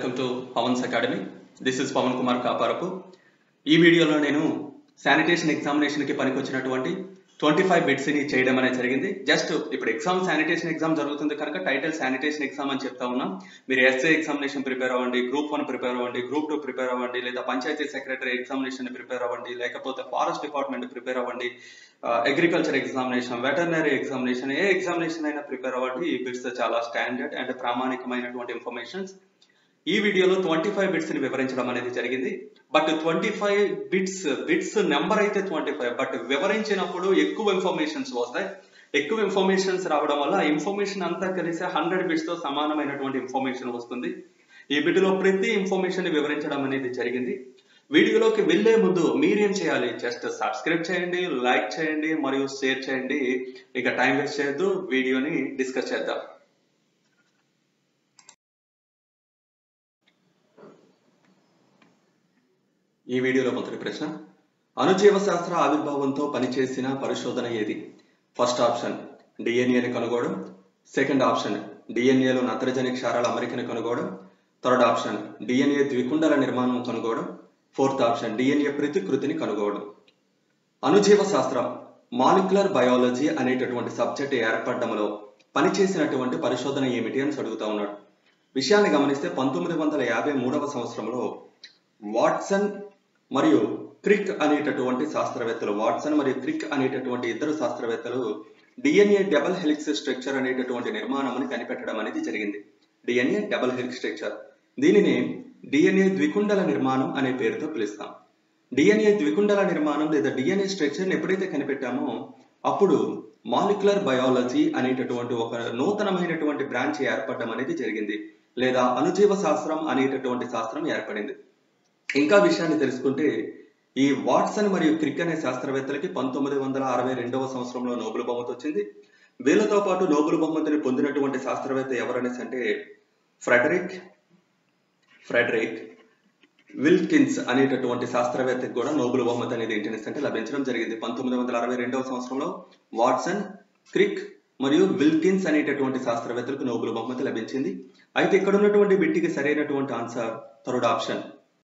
welcome to Pavan's academy this is Pavan Kumar Kaparapu ఈ వీడియోలో నేను శానిటేషన్ ఎగ్జామినేషన్కి పనికొచ్చినటువంటి ట్వంటీ ఫైవ్ బిట్స్ని చేయడం అనేది జరిగింది జస్ట్ ఇప్పుడు ఎగ్జామ్ శానిటేషన్ ఎగ్జామ్ జరుగుతుంది కనుక టైటిల్ శానిటేషన్ ఎగ్జామ్ అని చెప్తా ఉన్నాం మీరు ఎస్ఏ ఎగ్జామినేషన్ ప్రిపేర్ అవ్వండి గ్రూప్ వన్ ప్రిపేర్ అవ్వండి గ్రూప్ టూ ప్రిపేర్ అవ్వండి లేదా పంచాయతీ సెక్రటరీ ఎగ్జామినేషన్ ప్రిపేర్ అవ్వండి లేకపోతే ఫారెస్ట్ డిపార్ట్మెంట్ ప్రిపేర్ అవ్వండి అగ్రికల్చర్ ఎగ్జామినేషన్ వెటర్నరీ ఎగ్జామినేషన్ ఏ ఎగ్జామినేషన్ అయినా ప్రిపేర్ అవ్వండి ఈ బిట్స్ చాలా స్టాండర్డ్ అండ్ ప్రామాణికమైనటువంటి ఇన్ఫర్మేషన్స్ ఈ వీడియోలో ట్వంటీ ఫైవ్ బిట్స్ ని వివరించడం అనేది జరిగింది but twenty five bits bits number అయితే ట్వంటీ ఫైవ్ బట్ వివరించినప్పుడు ఎక్కువ ఇన్ఫర్మేషన్స్ వస్తాయి ఎక్కువ ఇన్ఫర్మేషన్స్ రావడం వల్ల ఆ ఇన్ఫర్మేషన్ అంతా కలిసి హండ్రెడ్ బిట్స్ తో సమానమైనటువంటి ఇన్ఫర్మేషన్ వస్తుంది ఈ బిట్లో ప్రతి ఇన్ఫర్మేషన్ వివరించడం అనేది జరిగింది వీడియోలోకి వెళ్లే ముందు మీరేం చేయాలి జస్ట్ సబ్స్క్రైబ్ చేయండి లైక్ చేయండి మరియు షేర్ చేయండి ఇక టైం వేస్ట్ చేయొద్దు వీడియోని డిస్కస్ చేద్దాం ఈ వీడియోలో మొదటి ప్రశ్న అణుజీవ శాస్త్ర ఆవిర్భావంతో పనిచేసిన పరిశోధన ఏది ఫస్ట్ ఆప్షన్ డిఎన్ఏని కనుగోవడం సెకండ్ ఆప్షన్ డిఎన్ఏలో నత్రజని క్షారాల అమరికని కనుగోవడం థర్డ్ ఆప్షన్ డిఎన్ఏ ద్వికుండల నిర్మాణం కనుగోవడం ఫోర్త్ ఆప్షన్ డిఎన్ఏ ప్రతికృతిని కనుగోవడం అణుజీవ శాస్త్రం మాలిక్యులర్ బయాలజీ అనేటటువంటి సబ్జెక్ట్ ఏర్పడడంలో పనిచేసినటువంటి పరిశోధన ఏమిటి అని అడుగుతా ఉన్నాడు విషయాన్ని గమనిస్తే పంతొమ్మిది వందల యాభై మూడవ సంవత్సరంలో వాట్సన్ మరియు క్రిక్ అనేటటువంటి శాస్త్రవేత్తలు వాట్సన్ మరియు క్రిక్ అనేటటువంటి ఇద్దరు శాస్త్రవేత్తలు డిఎన్ఏ డబల్ హెలిక్స్ స్ట్రక్చర్ అనేటటువంటి నిర్మాణాన్ని కనిపెట్టడం అనేది జరిగింది డిఎన్ఏ డబల్ హెలిక్స్ స్ట్రక్చర్ దీనిని డిఎన్ఏ ద్వికుండల నిర్మాణం అనే పేరుతో పిలుస్తాం డిఎన్ఏ ద్వికుండల నిర్మాణం లేదా డిఎన్ఏ స్ట్రక్చర్ని ఎప్పుడైతే కనిపెట్టామో అప్పుడు మాలిక్యులర్ బయాలజీ అనేటటువంటి ఒక నూతనమైనటువంటి బ్రాంచ్ ఏర్పడడం అనేది జరిగింది లేదా అణుజీవ శాస్త్రం అనేటటువంటి శాస్త్రం ఏర్పడింది ఇంకా విషయాన్ని తెలుసుకుంటే ఈ వాట్సన్ మరియు క్రిక్ అనే శాస్త్రవేత్తలకి పంతొమ్మిది వందల అరవై రెండవ సంవత్సరంలో నోబెల్ బహుమతి వచ్చింది వీళ్ళతో పాటు నోబెల్ బహుమతిని పొందినటువంటి శాస్త్రవేత్త ఎవరనేసి అంటే ఫ్రెడరిక్ ఫ్రెడరిక్ విల్కిన్స్ అనేటటువంటి శాస్త్రవేత్తకి కూడా నోబెల్ బహుమతి అనేది ఏంటనేసి అంటే లభించడం జరిగింది పంతొమ్మిది వందల అరవై రెండవ సంవత్సరంలో వాట్సన్ క్రిక్ మరియు విల్కిన్స్ అనేటటువంటి శాస్త్రవేత్తలకు నోబెల్ బహుమతి లభించింది అయితే ఇక్కడ ఉన్నటువంటి బిట్టికి సరైనటువంటి ఆన్సర్ థర్డ్ ఆప్షన్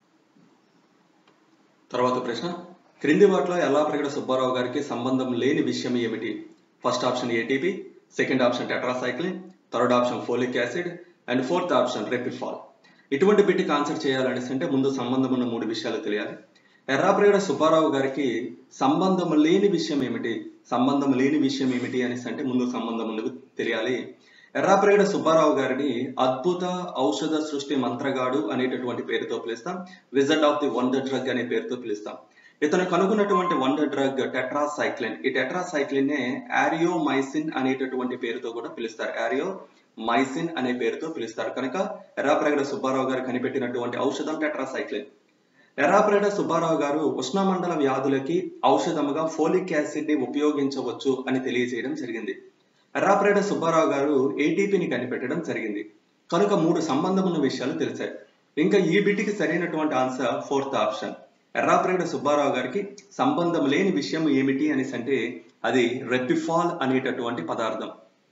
తర్వాత ప్రశ్న క్రింది వాటిలో ఎల్లాప్రగడ సుబ్బారావు గారికి సంబంధం లేని విషయం ఏమిటి first option ATP second option tetracycline third option folic acid and fourth option రెపిఫాల్ ఇటువంటి బిట్టికి ఆన్సర్ చేయాలనేసి అంటే ముందు సంబంధం ఉన్న మూడు విషయాలు తెలియాలి ఎర్రాప్రగడ సుబ్బారావు గారికి సంబంధం లేని విషయం ఏమిటి సంబంధం లేని విషయం ఏమిటి అనేసి అంటే ముందు సంబంధం ఉన్నది తెలియాలి ఎర్రాప్రగడ సుబ్బారావు గారిని అద్భుత ఔషధ సృష్టి మంత్రగాడు అనేటటువంటి పేరుతో పిలుస్తాం wizard of the wonder drug అనే పేరుతో పిలుస్తాం ఇతను కనుగొన్నటువంటి వండర్ డ్రగ్ టెట్రాసైక్లిన్ ఈ టెట్రాసైక్లిన్ నే ఆరియోమైసిన్ అనేటటువంటి పేరుతో కూడా పిలుస్తారు ఆరియో మైసిన్ అనే పేరుతో పిలుస్తారు కనుక ఎర్రాప్రగడ సుబ్బారావు గారు కనిపెట్టినటువంటి ఔషధం టెట్రాసైక్లిన్ ఎర్రాప్రగడ సుబ్బారావు గారు ఉష్ణమండల వ్యాధులకి ఔషధముగా ఫోలిక్ యాసిడ్ ని ఉపయోగించవచ్చు అని తెలియజేయడం జరిగింది ఎర్రాప్రగడ సుబ్బారావు గారు ఏటీపీని కనిపెట్టడం జరిగింది కనుక మూడు సంబంధం ఉన్న విషయాలు తెలిసాయి ఇంకా ఈ బిటికి సరైనటువంటి answer fourth option Errapragada Subbarao గారికి సంబంధం లేని విషయం ఏమిటి అనేసి అంటే అది రెపిఫాల్ అనేటటువంటి పదార్థం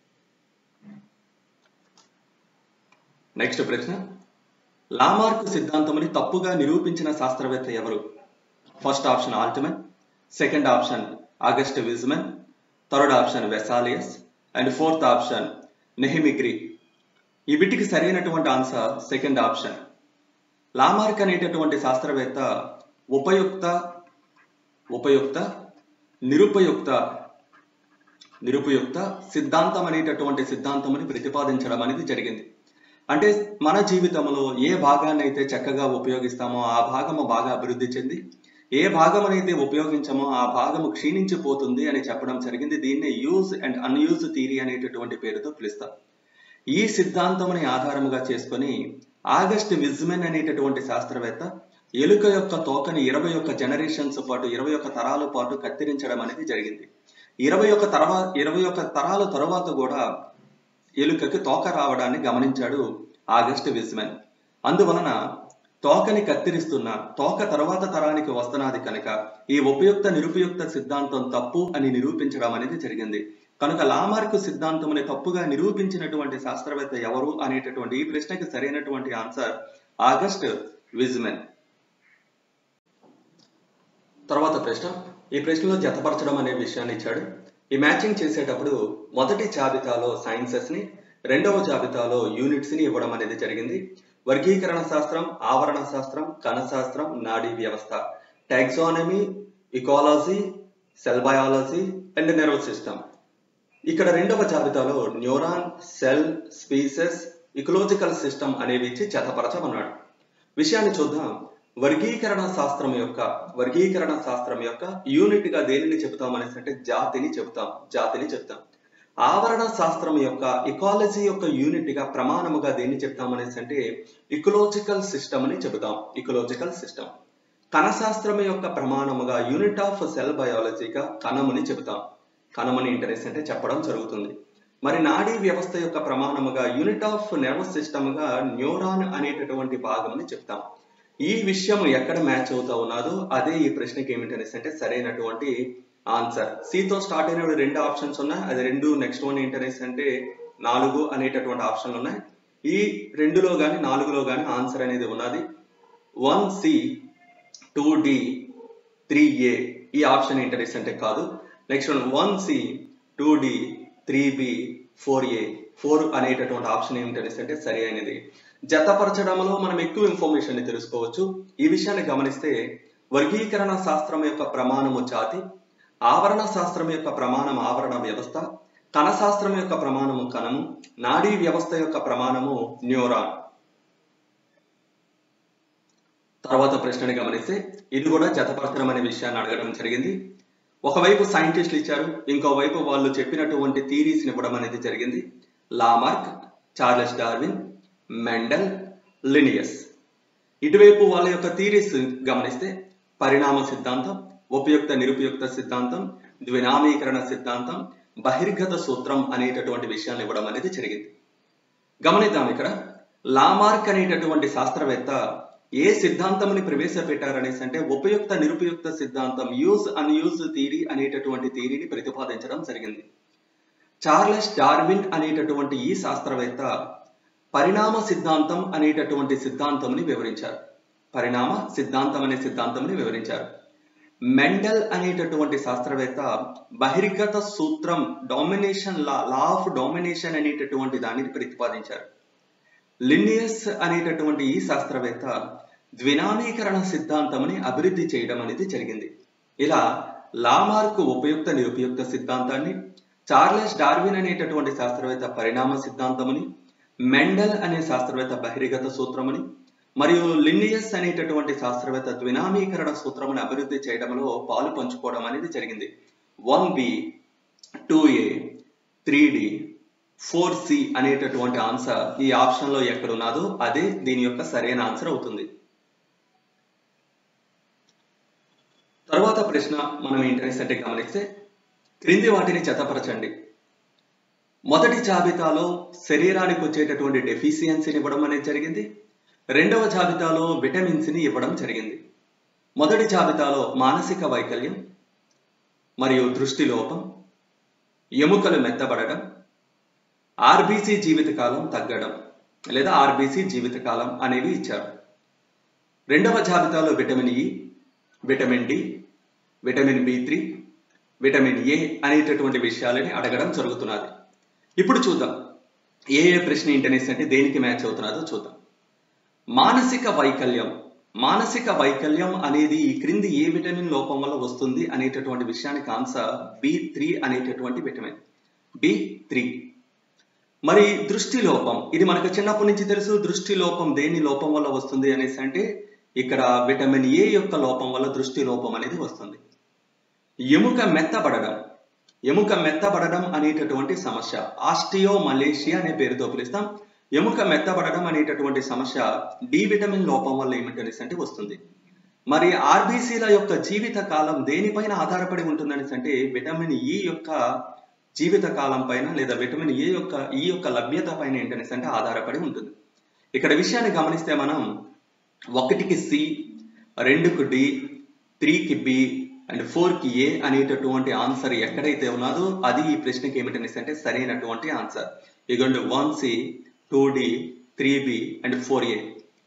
నెక్స్ట్ ప్రశ్న లామార్క్ సిద్ధాంతముని తప్పుగా నిరూపించిన శాస్త్రవేత్త ఎవరు first option Altmann second option August Weismann third option Vesalius and fourth option నెహిమిగ్రీ ఈ బిట్టికి సరైనటువంటి ఆన్సర్ సెకండ్ ఆప్షన్ లామార్క్ అనేటటువంటి శాస్త్రవేత్త ఉపయుక్త ఉపయుక్త నిరుపయుక్త నిరుపయుక్త సిద్ధాంతం అనేటటువంటి సిద్ధాంతముని ప్రతిపాదించడం అనేది జరిగింది అంటే మన జీవితంలో ఏ భాగాన్ని అయితే చక్కగా ఉపయోగిస్తామో ఆ భాగము బాగా అభివృద్ధి చెంది ఏ భాగం అయితే ఉపయోగించమో ఆ భాగము క్షీణించిపోతుంది అని చెప్పడం జరిగింది దీన్ని యూజ్ అండ్ అన్యూజ్ థీరీ అనేటటువంటి పేరుతో పిలుస్తారు ఈ సిద్ధాంతముని ఆధారముగా చేసుకొని ఆగస్ట్ విజ్మెన్ అనేటటువంటి శాస్త్రవేత్త ఎలుక యొక్క తోకని ఇరవై ఒక్క జనరేషన్స్ పాటు ఇరవై ఒక్క తరాల పాటు కత్తిరించడం అనేది జరిగింది ఇరవై ఒక్క తర్వాత ఇరవై ఒక్క తరాల తరువాత కూడా ఎలుకకి తోక రావడాన్ని గమనించాడు ఆగస్ట్ విజ్మెన్ అందువలన తోకని కత్తిరిస్తున్న తోక తర్వాత తరానికి వస్తున్నది కనుక ఈ ఉపయుక్త నిరుపయుక్త సిద్ధాంతం తప్పు అని నిరూపించడం అనేది జరిగింది కనుక లామార్క్ సిద్ధాంతముని తప్పుగా నిరూపించినటువంటి శాస్త్రవేత్త ఎవరు అనేటటువంటి ఈ ప్రశ్నకి సరైనటువంటి ఆన్సర్ ఆగస్ట్ విజ్మెన్ తర్వాత ప్రశ్న ఈ ప్రశ్నలో జతపరచడం అనే విషయాన్ని ఇచ్చాడు ఈ మ్యాచింగ్ చేసేటప్పుడు మొదటి జాబితాలో సైన్సెస్ ని రెండవ జాబితాలో యూనిట్స్ ని ఇవ్వడం అనేది జరిగింది వర్గీకరణ శాస్త్రం ఆవరణ శాస్త్రం కణశాస్త్రం నాడీ వ్యవస్థ taxonomy ecology cell biology and nervous system ఇక్కడ రెండవ జాబితాలో neuron cell species ecological system అనేవి ఇచ్చి జతపరచమన్నాడు విషయాన్ని చూద్దాం వర్గీకరణ శాస్త్రం యొక్క వర్గీకరణ శాస్త్రం యొక్క యూనిట్ గా దేనిని చెబుతాం అనేసి అంటే జాతిని చెబుతాం జాతిని చెప్తాం ఆవరణ శాస్త్రం యొక్క ఇకాలజీ యొక్క యూనిట్ గా ప్రమాణముగా దేన్ని చెప్తాం అనేసి అంటే ఇకలాజికల్ సిస్టమ్ అని చెబుతాం ఇకలాజికల్ సిస్టమ్ కణశాస్త్రం యొక్క ప్రమాణముగా యూనిట్ ఆఫ్ సెల్ బయాలజీగా కణముని చెబుతాం కణమని ఇంటరెస్ట్ అంటే చెప్పడం జరుగుతుంది మరి నాడీ వ్యవస్థ యొక్క ప్రమాణముగా యూనిట్ ఆఫ్ నర్వస్ సిస్టమ్ గా న్యూరాన్ అనేటటువంటి భాగంని చెప్తాం ఈ విషయం ఎక్కడ మ్యాచ్ అవుతా ఉన్నదో అదే ఈ ప్రశ్నకి ఏమిటనేసి అంటే సరైనటువంటి ఆన్సర్ సితో స్టార్ట్ అయిన రెండు ఆప్షన్స్ ఉన్నాయి అది రెండు నెక్స్ట్ వన్ ఏంటనేసి అంటే నాలుగు అనేటటువంటి ఆప్షన్లు ఉన్నాయి ఈ రెండులో కానీ నాలుగులో కానీ ఆన్సర్ అనేది ఉన్నది one C two D three A ఈ ఆప్షన్ ఇంటరెస్ట్ అంటే కాదు next one one C two D three B four A four అనేటటువంటి ఆప్షన్ ఏమిటనేసి అంటే సరి అయినది జతపరచడంలో మనం ఎక్కువ ఇన్ఫర్మేషన్ ని తెలుసుకోవచ్చు ఈ విషయాన్ని గమనిస్తే వర్గీకరణ శాస్త్రం యొక్క ప్రమాణము జాతి ఆవరణ శాస్త్రం యొక్క ప్రమాణం ఆవరణ వ్యవస్థ కణశాస్త్రం యొక్క ప్రమాణము కణము నాడీ వ్యవస్థ యొక్క ప్రమాణము న్యూరాన్ తర్వాత ప్రశ్నని గమనిస్తే ఇది కూడా జతపరచడం అనే విషయాన్ని అడగడం జరిగింది ఒకవైపు సైంటిస్టులు ఇచ్చారు ఇంకోవైపు వాళ్ళు చెప్పినటువంటి థీరీస్ ఇవ్వడం అనేది జరిగింది Lamarck Charles Darwin Mendel Linnaeus ఇటువైపు వాళ్ళ యొక్క థీరీస్ గమనిస్తే పరిణామ సిద్ధాంతం ఉపయుక్త నిరుపయుక్త సిద్ధాంతం ద్వినామీకరణ సిద్ధాంతం బహిర్గత సూత్రం అనేటటువంటి విషయాన్ని ఇవ్వడం అనేది జరిగింది గమనిద్దాం ఇక్కడ లామార్క్ అనేటటువంటి శాస్త్రవేత్త ఏ సిద్ధాంతంని ప్రవేశపెట్టారనేసి అంటే ఉపయుక్త నిరుపయుక్త సిద్ధాంతం యూజ్ అన్యూజ్ థీరీ అనేటటువంటి థీరీని ప్రతిపాదించడం జరిగింది చార్లెస్ డార్విన్ అనేటటువంటి ఈ శాస్త్రవేత్త పరిణామ సిద్ధాంతం అనేటటువంటి సిద్ధాంతంని వివరించారు పరిణామ సిద్ధాంతం అనే సిద్ధాంతంని వివరించారు మెండల్ అనేటటువంటి శాస్త్రవేత్త బహిర్గత సూత్రం domination law law of domination అనేటటువంటి దానిని ప్రతిపాదించారు లినియస్ అనేటటువంటి ఈ శాస్త్రవేత్త ద్వినామీకరణ సిద్ధాంతంని అభివృద్ధి చేయడం అనేది జరిగింది ఇలా లామార్క్ ఉపయుక్త నిరుపయుక్త సిద్ధాంతాన్ని చార్లెస్ డార్విన్ అనేటటువంటి శాస్త్రవేత్త పరిణామ సిద్ధాంతముని మెండల్ అనే శాస్త్రవేత్త బహిర్గత సూత్రముని మరియు లినియస్ అనేటటువంటి శాస్త్రవేత్త ద్వినామీకరణ సూత్రముని అభివృద్ధి చేయడంలో పాలు పంచుకోవడం అనేది జరిగింది one B two A three D four C అనేటటువంటి ఆన్సర్ ఈ ఆప్షన్ లో ఎక్కడ ఉన్నదో అదే దీని యొక్క సరైన ఆన్సర్ అవుతుంది తర్వాత ప్రశ్న మనం ఇంటరెస్ట్ అంటే గమనిస్తే క్రింది వాటిని జతపరచండి మొదటి జాబితాలో శరీరానికి వచ్చేటటువంటి డెఫిషియన్సీని ఇవ్వడం అనేది జరిగింది రెండవ జాబితాలో విటమిన్స్ ని ఇవ్వడం జరిగింది మొదటి జాబితాలో మానసిక వైకల్యం మరియు దృష్టి లోపం ఎముకలు మెత్తబడడం ఆర్బీసీ జీవితకాలం తగ్గడం లేదా ఆర్బీసీ జీవితకాలం అనేవి ఇచ్చారు రెండవ జాబితాలో vitamin E vitamin D vitamin B three vitamin A అనేటటువంటి విషయాలని అడగడం జరుగుతున్నది ఇప్పుడు చూద్దాం ఏ ఏ ప్రశ్న ఇంటర్నెస్ అంటే దేనికి మ్యాచ్ అవుతున్నదో చూద్దాం మానసిక వైకల్యం మానసిక వైకల్యం అనేది ఈ క్రింది ఏ విటమిన్ లోపం వల్ల వస్తుంది అనేటటువంటి విషయానికి ఆన్సర్ బి త్రీ అనేటటువంటి విటమిన్ బి త్రీ మరి దృష్టి లోపం ఇది మనకు చిన్నప్పటి నుంచి తెలుసు దృష్టి లోపం దేని లోపం వల్ల వస్తుంది అనేసి అంటే ఇక్కడ విటమిన్ ఏ యొక్క లోపం వల్ల దృష్టి లోపం అనేది వస్తుంది ఎముక మెత్తబడడం ఎముక మెత్తబడడం అనేటటువంటి సమస్య ఆస్టియో మలేషియా అనే పేరుతో పిలుస్తాం ఎముక మెత్తబడడం అనేటటువంటి సమస్య డి విటమిన్ లోపం వల్ల ఏమిటనేసి అంటే వస్తుంది మరి ఆర్బీసీల యొక్క జీవిత కాలం దేనిపైన ఆధారపడి ఉంటుందనేసి అంటే విటమిన్ ఈ యొక్క జీవిత కాలం పైన లేదా విటమిన్ ఏ యొక్క ఈ యొక్క లభ్యత పైన ఏంటనేసి అంటే ఆధారపడి ఉంటుంది ఇక్కడ విషయాన్ని గమనిస్తే మనం ఒకటికి సి రెండుకు డి త్రీకి బి అండ్ ఫోర్ కి ఏ అనేటటువంటి ఆన్సర్ ఎక్కడైతే ఉన్నదో అది ఈ ప్రశ్నకి ఏమిటనేసి అంటే సరైనటువంటి ఆన్సర్ ఇగోండి one C two D three B and four A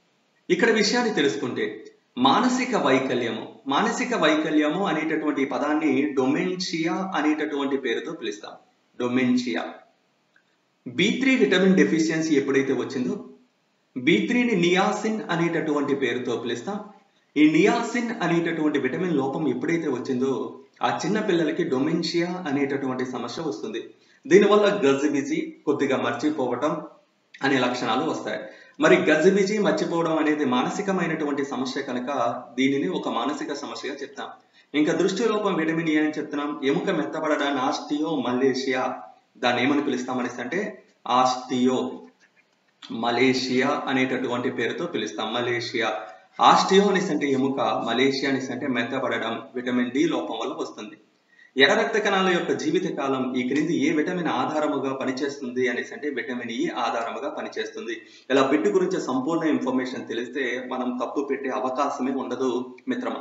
ఇక్కడ విషయాన్ని తెలుసుకుంటే మానసిక వైకల్యము మానసిక వైకల్యము అనేటటువంటి ఈ పదాన్ని డొమెన్షియా అనేటటువంటి పేరుతో పిలుస్తాం dementia B three vitamin deficiency ఎప్పుడైతే వచ్చిందో బి త్రీని నియాసిన్ అనేటటువంటి పేరుతో పిలుస్తాం ఈ నియాసిన్ అనేటటువంటి విటమిన్ లోపం ఎప్పుడైతే వచ్చిందో ఆ చిన్న పిల్లలకి డొమెన్షియా అనేటటువంటి సమస్య వస్తుంది దీనివల్ల గజిబిజి కొద్దిగా మర్చిపోవటం అనే లక్షణాలు వస్తాయి మరి గజిబిజి మర్చిపోవడం అనేది మానసికమైనటువంటి సమస్య కనుక దీనిని ఒక మానసిక సమస్యగా చెప్తాం ఇంకా దృష్టి లోపం విటమిన్ ఏ అని చెప్తున్నాం ఎముక మెత్తబడడాన్ని ఆస్టియో మలేషియా దాన్ని ఏమని పిలుస్తామనేసి అంటే ఆస్టియో మలేషియా అనేటటువంటి పేరుతో పిలుస్తాం మలేషియా ఆస్టియో అనేసి అంటే ఎముక మలేషియా అనేసి అంటే మెత్తబడడం విటమిన్ డి లోపం వల్ల వస్తుంది ఎర్ర రక్త కణాల యొక్క జీవిత కాలం ఈ క్రింది ఏ విటమిన్ ఆధారముగా పనిచేస్తుంది అనేసి అంటే విటమిన్ ఈ ఆధారముగా పనిచేస్తుంది ఇలా బిడ్డ గురించి సంపూర్ణ ఇన్ఫర్మేషన్ తెలిస్తే మనం తప్పు పెట్టే అవకాశమే ఉండదు మిత్రమా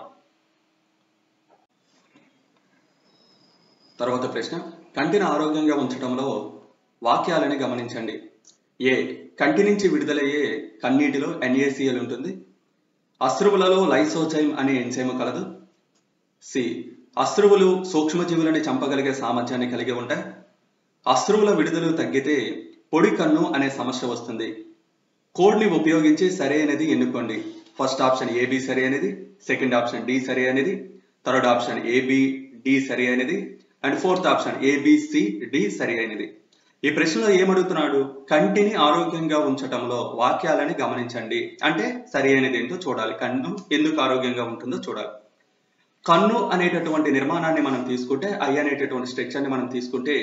తర్వాత ప్రశ్న కంటిని ఆరోగ్యంగా ఉంచడంలో వాక్యాలని గమనించండి ఏ కంటి నుంచి విడుదలయ్యే కన్నీటిలో ఎన్ఏసిఎల్ ఉంటుంది అశ్రువులలో లైసోజైమ్ అనే ఎంజైమ్ కలదు సి అశ్రువులు సూక్ష్మజీవులని చంపగలిగే సామర్థ్యాన్ని కలిగి ఉంటాయి అశ్రువుల విడుదల తగ్గితే పొడి కన్ను అనే సమస్య వస్తుంది కోడ్ని ఉపయోగించి సరైనది ఎన్నుకోండి ఫస్ట్ ఆప్షన్ ఏబి సరి అనేది సెకండ్ ఆప్షన్ డి సరి అనేది థర్డ్ ఆప్షన్ ఏబి డి సరి అనేది and fourth option A B C D సరి అయినది ఈ ప్రశ్నలో ఏమడుగుతున్నాడు కంటిని ఆరోగ్యంగా ఉంచటంలో వాక్యాలని గమనించండి అంటే సరి అయినది ఏంటో చూడాలి కన్ను ఎందుకు ఆరోగ్యంగా ఉంటుందో చూడాలి కన్ను అనేటటువంటి నిర్మాణాన్ని మనం తీసుకుంటే ఐ అనేటటువంటి స్ట్రక్చర్ ని మనం తీసుకుంటే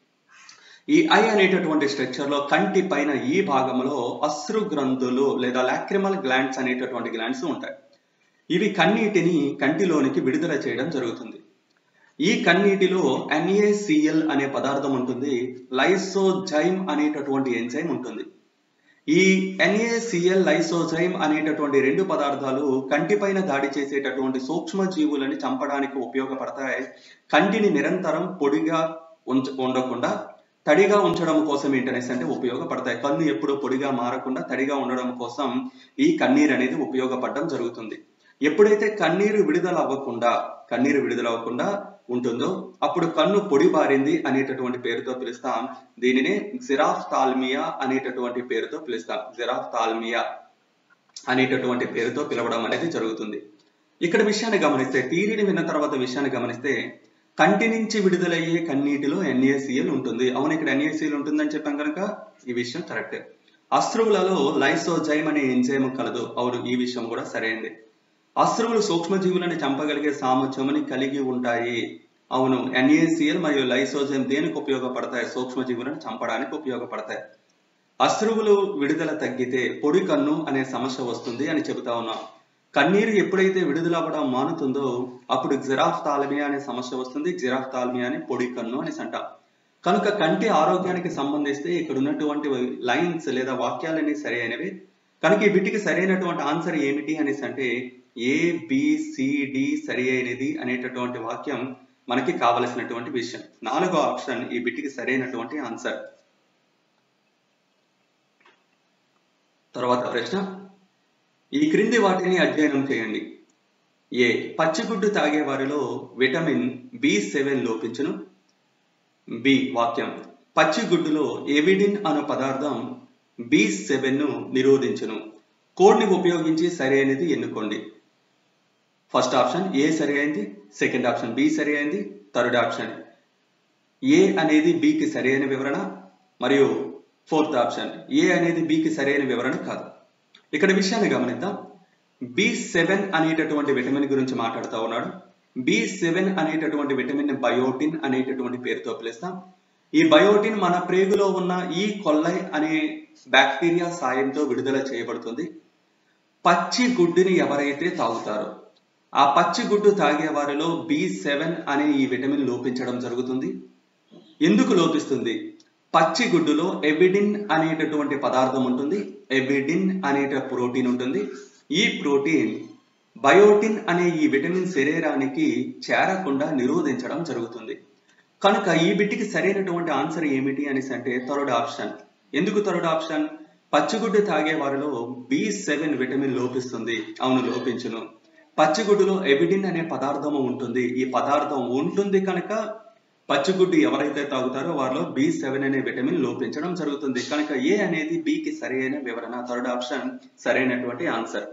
ఈ ఐ అనేటటువంటి స్ట్రక్చర్ లో కంటి పైన ఈ భాగంలో అశ్రు గ్రంథులు లేదా లాక్రిమల్ గ్లాండ్స్ అనేటటువంటి గ్లాండ్స్ ఉంటాయి ఇవి కన్నీటిని కంటిలోనికి విడుదల చేయడం జరుగుతుంది ఈ కన్నీటిలో ఎన్ఏసిఎల్ అనే పదార్థం ఉంటుంది లైసోజైమ్ అనేటటువంటి ఎంజైమ్ ఉంటుంది ఈ ఎన్ఏసిఎల్ లైసోజైమ్ అనేటటువంటి రెండు పదార్థాలు కంటిపైన దాడి చేసేటటువంటి సూక్ష్మ జీవులని చంపడానికి ఉపయోగపడతాయి కంటిని నిరంతరం పొడిగా ఉంచ ఉండకుండా తడిగా ఉంచడం కోసం ఏంటనేసి అంటే ఉపయోగపడతాయి కన్ను ఎప్పుడు పొడిగా మారకుండా తడిగా ఉండడం కోసం ఈ కన్నీరు అనేది ఉపయోగపడడం జరుగుతుంది ఎప్పుడైతే కన్నీరు విడుదల అవ్వకుండా కన్నీరు విడుదల అవ్వకుండా ఉంటుందో అప్పుడు కన్ను పొడి బారింది అనేటటువంటి పేరుతో పిలుస్తాం దీనినే జిరాఫ్ తాల్మియా అనేటటువంటి పేరుతో పిలుస్తాం జిరాఫ్ తాల్మియా అనేటటువంటి పేరుతో పిలవడం అనేది జరుగుతుంది ఇక్కడ విషయాన్ని గమనిస్తే థీరీని విన్న తర్వాత విషయాన్ని గమనిస్తే కంటి నుంచి విడుదలయ్యే కన్నీటిలో ఎన్ఏసిఎల్ ఉంటుంది అవును ఇక్కడ ఎన్ఏసిఎల్ ఉంటుందని చెప్పాం కనుక ఈ విషయం కరెక్టే అశ్రువులలో లైసోజైమ్ అనే ఎంజైమ్ కలదు అవును ఈ విషయం కూడా సరైనది అశ్రువులు సూక్ష్మజీవులను చంపగలిగే సామర్థ్యమని కలిగి ఉంటాయి అవును ఎన్ఏసిఎల్ మరియు లైసోజైమ్ దేనికి ఉపయోగపడతాయి సూక్ష్మజీవులను చంపడానికి ఉపయోగపడతాయి అశ్రువులు విడుదల తగ్గితే పొడి కన్ను అనే సమస్య వస్తుంది అని చెబుతా ఉన్నాం కన్నీరు ఎప్పుడైతే విడుదల అవ్వడం మానుతుందో అప్పుడు జిరాఫ్ తాల్మియా అనే సమస్య వస్తుంది జిరాఫ్ తాల్మియా అని పొడి కన్ను అనేసి అంటాం కనుక కంటి ఆరోగ్యానికి సంబంధిస్తే ఇక్కడ ఉన్నటువంటి లైన్స్ లేదా వాక్యాలన్నీ సరైనవి కనుక ఈ బిట్టికి సరైనటువంటి ఆన్సర్ ఏమిటి అనేసి అంటే ఏ బిసిడి సరి అయినది అనేటటువంటి వాక్యం మనకి కావలసినటువంటి విషయం నాలుగో ఆప్షన్ ఈ బిట్టికి సరైనటువంటి ఆన్సర్ తర్వాత ప్రశ్న ఈ క్రింది వాటిని అధ్యయనం చేయండి ఏ పచ్చిగుడ్డు తాగే వారిలో విటమిన్ బి సెవెన్ లోపించును బి వాక్యం పచ్చిగుడ్డులో ఎవిడిన్ అను పదార్థం బి సెవెన్ ను నిరోధించును కోడ్ని ఉపయోగించి సరైనది ఎన్నుకోండి ఫస్ట్ ఆప్షన్ ఏ సరి అయింది సెకండ్ ఆప్షన్ బి సరి అయింది థర్డ్ ఆప్షన్ ఏ అనేది బికి సరైన వివరణ మరియు ఫోర్త్ ఆప్షన్ ఏ అనేది బికి సరైన వివరణ కాదు ఇక్కడ విషయాన్ని గమనిద్దాం బి సెవెన్ అనేటటువంటి విటమిన్ గురించి మాట్లాడుతూ ఉన్నాడు బి సెవెన్ అనేటటువంటి విటమిన్ బయోటిన్ అనేటటువంటి పేరుతో పిలుస్తాం ఈ బయోటిన్ మన ప్రేగులో ఉన్న ఈ కొల్లై అనే బ్యాక్టీరియా సాయంతో విడుదల చేయబడుతుంది పచ్చి గుడ్డుని ఎవరైతే తాగుతారో ఆ పచ్చి గుడ్డు తాగే వారిలో బి సెవెన్ అనే ఈ విటమిన్ లోపించడం జరుగుతుంది ఎందుకు లోపిస్తుంది పచ్చి గుడ్డులో ఎవిడిన్ అనేటటువంటి పదార్థం ఉంటుంది ఎవిడిన్ అనేట ప్రోటీన్ ఉంటుంది ఈ ప్రోటీన్ బయోటిన్ అనే ఈ విటమిన్ శరీరానికి చేరకుండా నిరోధించడం జరుగుతుంది కనుక ఈ బిట్టికి సరైనటువంటి ఆన్సర్ ఏమిటి అనేసి అంటే థర్డ్ ఆప్షన్ ఎందుకు థర్డ్ ఆప్షన్ పచ్చిగుడ్డు తాగే వారిలో బి సెవెన్ విటమిన్ లోపిస్తుంది అవును లోపించును పచ్చిగుడ్డులో ఎబిడిన్ అనే పదార్థము ఉంటుంది ఈ పదార్థం ఉంటుంది కనుక పచ్చిగుడ్డు ఎవరైతే తాగుతారో వారిలో బి సెవెన్ అనే విటమిన్ లోపించడం జరుగుతుంది కనుక ఏ అనేది బికి సరైన వివరణ థర్డ్ ఆప్షన్ సరైనటువంటి ఆన్సర్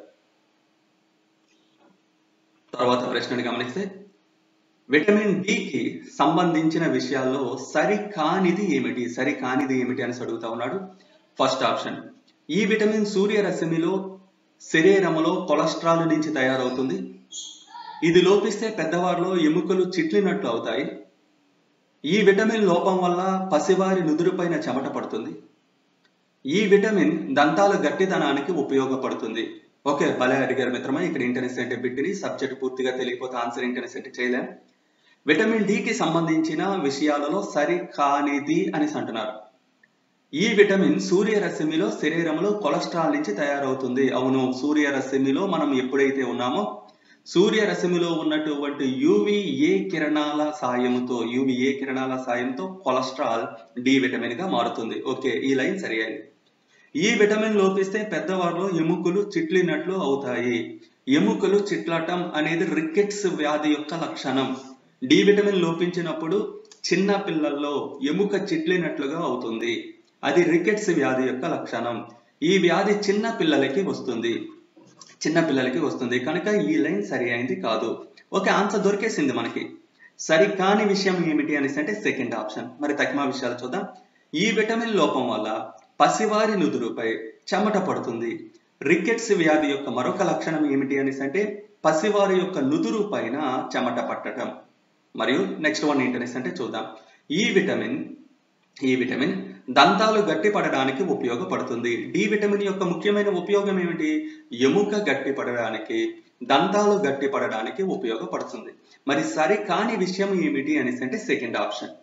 తర్వాత ప్రశ్నని గమనిస్తే విటమిన్ డికి సంబంధించిన విషయాల్లో సరికానిది ఏమిటి సరికానిది ఏమిటి అని అడుగుతా ఉన్నాడు ఫస్ట్ ఆప్షన్ ఈ విటమిన్ సూర్యరశ్మిలో శరీరములో కొలెస్ట్రాల్ నుంచి తయారవుతుంది ఇది లోపిస్తే పెద్దవారిలో ఎముకలు చిట్లినట్లు అవుతాయి ఈ విటమిన్ లోపం వల్ల పసివారి నుదురుపైన చెమట పడుతుంది ఈ విటమిన్ దంతాల గట్టిదనానికి ఉపయోగపడుతుంది ఓకే భలే అడిగారు మిత్రమా ఇక్కడ ఇంటర్నెసెంట్ బిట్టిని సబ్జెక్ట్ పూర్తిగా తెలియకపోతే ఆన్సర్ ఇంటర్నెసెంట్ చేయలేం విటమిన్ డికి సంబంధించిన విషయాలలో సరి కానిది అని అంటున్నారు ఈ విటమిన్ సూర్యరశ్మిలో శరీరంలో కొలెస్ట్రాల్ నుంచి తయారవుతుంది అవును సూర్యరశ్మిలో మనం ఎప్పుడైతే ఉన్నామో సూర్యరశ్మిలో ఉన్నటువంటి యూవిఏ కిరణాల సాయంతో యూవిఏ కిరణాల సాయంతో కొలెస్ట్రాల్ డి విటమిన్ గా మారుతుంది ఓకే ఈ లైన్ సరియైంది ఈ విటమిన్ లోపిస్తే పెద్దవారిలో ఎముకలు చిట్లినట్లు అవుతాయి ఎముకలు చిట్లటం అనేది రికెట్స్ వ్యాధి యొక్క లక్షణం డి విటమిన్ లోపించినప్పుడు చిన్న పిల్లల్లో ఎముక చిట్లినట్లుగా అవుతుంది అది రికెట్స్ వ్యాధి యొక్క లక్షణం ఈ వ్యాధి చిన్న పిల్లలకి వస్తుంది చిన్న పిల్లలకి వస్తుంది కనుక ఈ లైన్ సరి అయింది కాదు ఓకే ఆన్సర్ దొరికేసింది మనకి సరి కాని విషయం ఏమిటి అనేసి అంటే సెకండ్ ఆప్షన్ మరి తక్మా విషయాలు చూద్దాం ఈ విటమిన్ లోపం వల్ల పసివారి నుదురుపై చెమట పడుతుంది రికెట్స్ వ్యాధి యొక్క మరొక లక్షణం ఏమిటి అనేసి అంటే పసివారి యొక్క నుదురు పైన చెమట పట్టడం మరియు నెక్స్ట్ వన్ ఏంటనేసి అంటే చూద్దాం ఈ విటమిన్ ఈ విటమిన్ దంతాలు గట్టిపడడానికి ఉపయోగపడుతుంది డి విటమిన్ యొక్క ముఖ్యమైన ఉపయోగం ఏమిటి ఎముక గట్టిపడడానికి దంతాలు గట్టిపడడానికి ఉపయోగపడుతుంది మరి సరి కాని విషయం ఏమిటి అనేసి అంటే సెకండ్ ఆప్షన్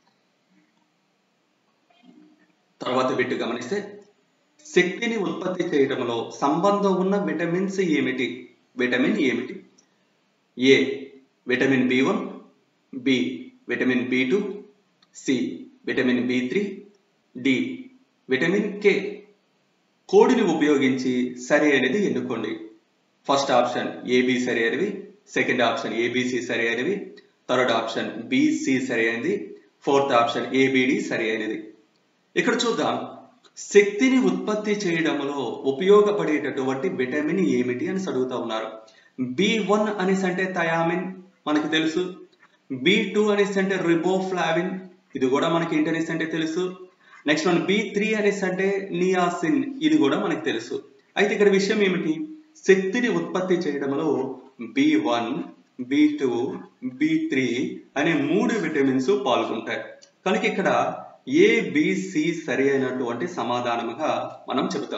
తర్వాత బిట్టు గమనిస్తే శక్తిని ఉత్పత్తి చేయడంలో సంబంధం ఉన్న విటమిన్స్ ఏమిటి విటమిన్ ఏమిటి A vitamin B one B vitamin B two C vitamin B three D vitamin K కోడిని ఉపయోగించి సరి అనేది ఎన్నుకోండి ఫస్ట్ ఆప్షన్ ఏబి సరి అయినవి సెకండ్ ఆప్షన్ ఏబిసి సరి అయినవి థర్డ్ ఆప్షన్ బిసి సరి అయింది ఫోర్త్ ఆప్షన్ ఏబిడి సరి అయినది ఇక్కడ చూద్దాం శక్తిని ఉత్పత్తి చేయడంలో ఉపయోగపడేటటువంటి విటమిన్ ఏమిటి అని అడుగుతా ఉన్నారు బి వన్ అనేసి అంటే థయామిన్ మనకి తెలుసు బి టూ అనేసి అంటే రిబోఫ్లావిన్ ఇది కూడా మనకి ఏంటనేసి అంటే తెలుసు నెక్స్ట్ వన్ బి త్రీ అనేసి అంటే నియాసిన్ ఇది కూడా మనకి తెలుసు అయితే ఇక్కడ విషయం ఏమిటి శక్తిని ఉత్పత్తి చేయడంలో B one B two B three అనే మూడు విటమిన్స్ పాల్గొంటాయి కనుక ఇక్కడ ఏ బిసి సరి అయినటువంటి సమాధానముగా మనం చెబుతాం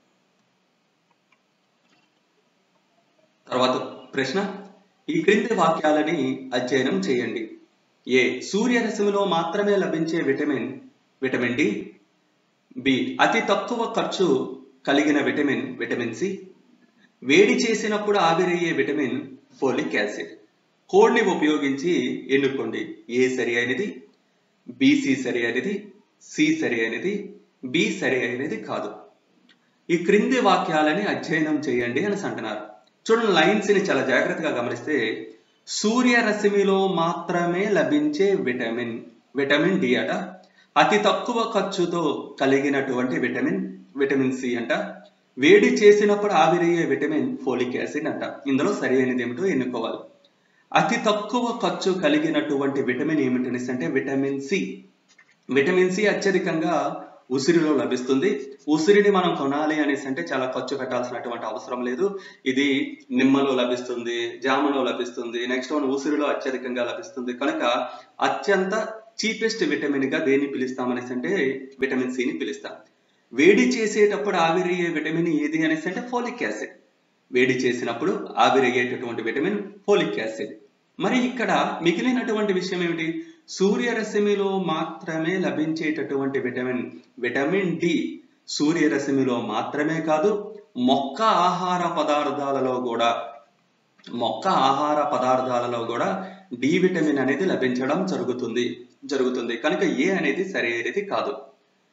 తర్వాత ప్రశ్న ఈ క్రింది వాక్యాలని అధ్యయనం చేయండి ఏ సూర్యరశ్మిలో మాత్రమే లభించే విటమిన్ విటమిన్ డి బి అతి తక్కువ ఖర్చు కలిగిన విటమిన్ విటమిన్ సి వేడి చేసినప్పుడు ఆవిరయ్యే విటమిన్ ఫోలిక్ యాసిడ్ కోడ్ని ఉపయోగించి ఎన్నుకోండి ఏ సరి అయినది బిసి సరి అయినది సి సరి అయినది బి సరి అయినది కాదు ఈ క్రింది వాక్యాలని అధ్యయనం చేయండి అని అంటున్నారు చూడండి లైన్స్ ని చాలా జాగ్రత్తగా గమనిస్తే సూర్యరశ్మిలో మాత్రమే లభించే విటమిన్ విటమిన్ డి అట అతి తక్కువ ఖర్చుతో కలిగినటువంటి విటమిన్ విటమిన్ సి అంట వేడి చేసినప్పుడు ఆవిరయ్యే విటమిన్ ఫోలిక్ యాసిడ్ అంట ఇందులో సరి అయినది ఏమిటో ఎన్నుకోవాలి అతి తక్కువ ఖర్చు కలిగినటువంటి విటమిన్ ఏమిటనేసి అంటే విటమిన్ సి విటమిన్ సి అత్యధికంగా ఉసిరిలో లభిస్తుంది ఉసిరిని మనం కొనాలి అనేసి అంటే చాలా ఖర్చు పెట్టాల్సినటువంటి అవసరం లేదు ఇది నిమ్మలో లభిస్తుంది జామలో లభిస్తుంది నెక్స్ట్ వన్ ఉసిరిలో అత్యధికంగా లభిస్తుంది కనుక అత్యంత చీపెస్ట్ విటమిన్ గా దేన్ని పిలుస్తామనేసి అంటే విటమిన్ సిని పిలుస్తాం వేడి చేసేటప్పుడు ఆవిరయ్యే విటమిన్ ఏది అనేసి అంటే ఫోలిక్ యాసిడ్ వేడి చేసినప్పుడు ఆవిరయ్యేటటువంటి విటమిన్ ఫోలిక్ యాసిడ్ మరి ఇక్కడ మిగిలినటువంటి విషయం ఏమిటి సూర్యరశ్మిలో మాత్రమే లభించేటటువంటి విటమిన్ విటమిన్ డి సూర్యరశ్మిలో మాత్రమే కాదు మొక్క ఆహార పదార్థాలలో కూడా మొక్క ఆహార పదార్థాలలో కూడా డి విటమిన్ అనేది లభించడం జరుగుతుంది జరుగుతుంది కనుక ఏ అనేది సరైనది కాదు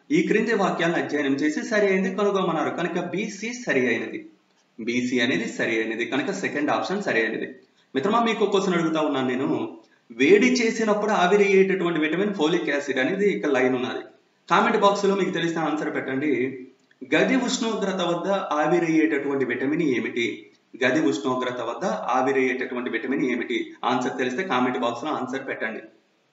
ఈ క్రింది వాక్యాలను అధ్యయనం చేసి సరి అయినది కనుగొమన్నారు కనుక బీసీ సరి అయినది బీసీ అనేది సరి అయినది కనుక సెకండ్ ఆప్షన్ సరి అయినది మిత్రమా మీకు క్వశ్చన్ అడుగుతా ఉన్నాను నేను వేడి చేసినప్పుడు ఆవిరి అయ్యేటటువంటి విటమిన్ ఫోలిక్ యాసిడ్ అనేది ఇక్కడ లైన్ ఉన్నది కామెంట్ బాక్స్ లో మీకు తెలిసిన ఆన్సర్ పెట్టండి గది ఉష్ణోగ్రత వద్ద ఆవిరయ్యేటటువంటి విటమిన్ ఏమిటి గది ఉష్ణోగ్రత వద్ద ఆవిరయ్యేటటువంటి విటమిన్ ఏమిటి ఆన్సర్ తెలిస్తే కామెంట్ బాక్స్ లో ఆన్సర్ పెట్టండి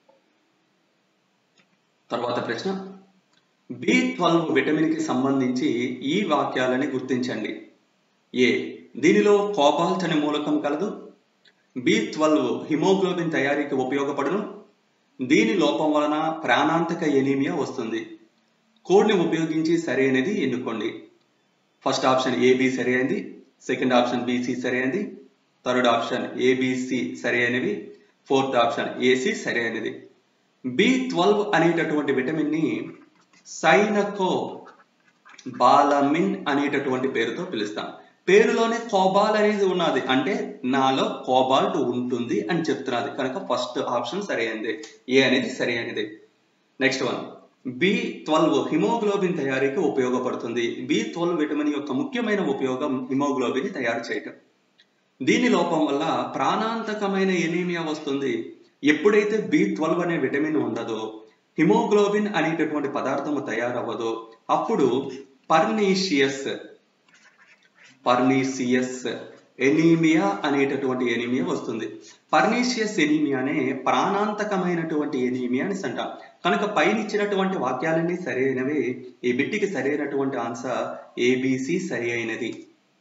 తర్వాత ప్రశ్న బి ట్వెల్వ్ విటమిన్ కి సంబంధించి ఈ వాక్యాలని గుర్తించండి ఏ దీనిలో కోబాల్ట్ అనే మూలకం కలదు బి ట్వెల్వ్ హిమోగ్లోబిన్ తయారీకి ఉపయోగపడును దీని లోపం వలన ప్రాణాంతక ఎనీమియా వస్తుంది కోడ్ని ఉపయోగించి సరైనది ఎన్నుకోండి ఫస్ట్ ఆప్షన్ ఏబి సరి అయింది సెకండ్ ఆప్షన్ బీసీ సరి అయింది థర్డ్ ఆప్షన్ ఏబిసి సరి అయినవి ఫోర్త్ ఆప్షన్ ఏసీ సరి అయినది బి ట్వెల్వ్ అనేటటువంటి విటమిన్ ని సైనకో బాలమిన్ అనేటటువంటి పేరుతో పిలుస్తాం పేరులోనే కోబాల్ అనేది ఉన్నది అంటే నాలో కోబాల్ట్ ఉంటుంది అని చెప్తున్నది కనుక ఫస్ట్ ఆప్షన్ సరి అయింది ఏ అనేది సరి అయినది next one B twelve haemoglobin తయారీకి ఉపయోగపడుతుంది బి ట్వెల్వ్ విటమిన్ యొక్క ముఖ్యమైన ఉపయోగం హిమోగ్లోబిన్ తయారు చేయటం దీని లోపం వల్ల ప్రాణాంతకమైన ఎనీమియా వస్తుంది ఎప్పుడైతే బి ట్వెల్వ్ అనే విటమిన్ ఉండదో హిమోగ్లోబిన్ అనేటటువంటి పదార్థము తయారవ్వదో అప్పుడు పర్నీషియస్ పర్నీసియస్ ఎనీమియా అనేటటువంటి ఎనీమియా వస్తుంది పర్నీషియస్ ఎనీమియానే ప్రాణాంతకమైనటువంటి ఎనీమియా అని అంటాం కనుక పైన ఇచ్చినటువంటి వాక్యాలన్నీ సరైనవే ఈ బిట్టికి సరైనటువంటి ఆన్సర్ ఏబిసి సరి అయినది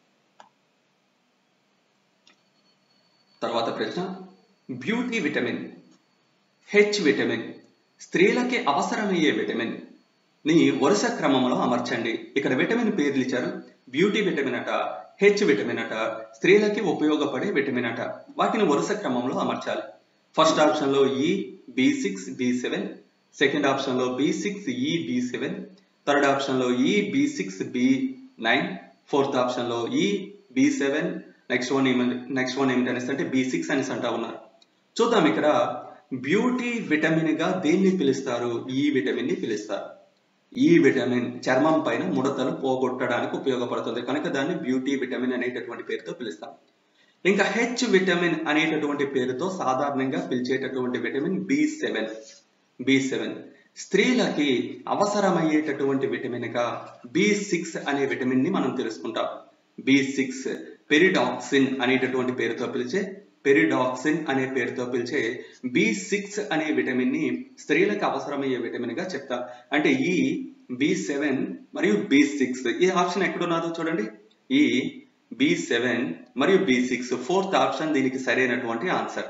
తర్వాత ప్రశ్న బ్యూటీ విటమిన్ హెచ్ విటమిన్ స్త్రీలకి అవసరమయ్యే విటమిన్ ని వరుస క్రమంలో అమర్చండి ఇక్కడ విటమిన్ పేర్లు ఇచ్చారు బ్యూటీ విటమిన్ అట హెచ్ విటమిన్ అట స్త్రీలకి ఉపయోగపడే విటమిన్ అట వాటిని వరుస క్రమంలో అమర్చాలి ఫస్ట్ ఆప్షన్ లో ఈ B six B seven second option లో బి సిక్స్ ఈ బి సెవెన్ థర్డ్ ఆప్షన్ లో ఈ B six B nine fourth option లో ఈ బి సెవెన్ నెక్స్ట్ వన్ ఏమంటే నెక్స్ట్ వన్ ఏమిటనేసి అంటే బి సిక్స్ అనేసి అంటా ఉన్నారు చూద్దాం ఇక్కడ బ్యూటీ విటమిన్ గా దేన్ని పిలుస్తారు ఈ విటమిన్ ని పిలుస్తారు ఈ విటమిన్ చర్మం పైన ముడతలు పోగొట్టడానికి ఉపయోగపడుతుంది కనుక దాన్ని బ్యూటీ విటమిన్ అనేటటువంటి పేరుతో పిలుస్తాం ఇంకా హెచ్ విటమిన్ అనేటటువంటి పేరుతో సాధారణంగా పిలిచేటటువంటి vitamin B seven B seven స్త్రీలకి అవసరమయ్యేటటువంటి విటమిన్ గా బి సిక్స్ అనే విటమిన్ ని మనం తెలుసుకుంటాం బి సిక్స్ పెరిడాక్సిన్ అనేటటువంటి పేరుతో పిలిచే పెరిడాక్సిన్ అనే పేరుతో పిలిచే బి సిక్స్ అనే విటమిన్ ని స్త్రీలకు అవసరమయ్యే విటమిన్ గా చెప్తా అంటే ఈ బి సెవెన్ మరియు బి సిక్స్ ఈ ఆప్షన్ ఎక్కడున్నదో చూడండి ఈ బి సెవెన్ మరియు బి సిక్స్ ఫోర్త్ ఆప్షన్ దీనికి సరైనటువంటి ఆన్సర్